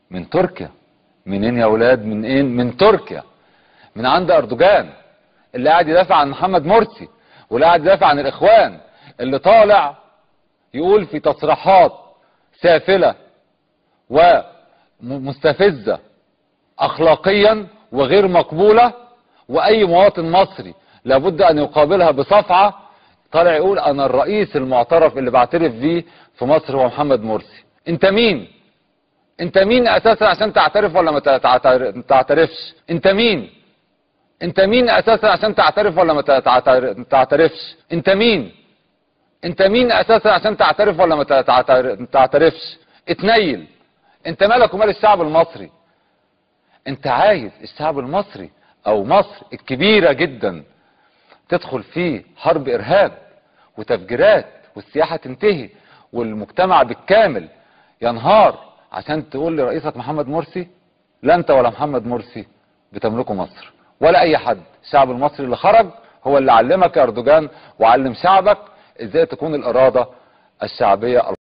من تركيا منين يا اولاد من ايه من تركيا من عند اردوغان اللي قاعد يدافع عن محمد مرسي واللي قاعد يدافع عن الاخوان اللي طالع يقول في تصريحات سافله ومستفزه اخلاقيا وغير مقبوله واي مواطن مصري لابد ان يقابلها بصفعه طالع يقول انا الرئيس المعترف اللي بعترف بيه في مصر هو محمد مرسي انت مين انت مين اساسا عشان تعترف ولا ما تعتر- تعترفش انت مين انت مين اساسا عشان تعترف ولا ما تعتر- تعترفش انت مين انت مين اساسا عشان تعترف ولا ما تعتر- تعترفش اتنيل انت مالك ومال الشعب المصري انت عايز الشعب المصري او مصر الكبيرة جدا تدخل في حرب ارهاب وتفجيرات والسياحة تنتهي والمجتمع بالكامل ينهار عشان تقول لرئيسك محمد مرسي لا انت ولا محمد مرسي بتملكوا مصر ولا اي حد الشعب المصري اللي خرج هو اللي علمك يا اردوغان وعلم شعبك ازاي تكون الاراده الشعبيه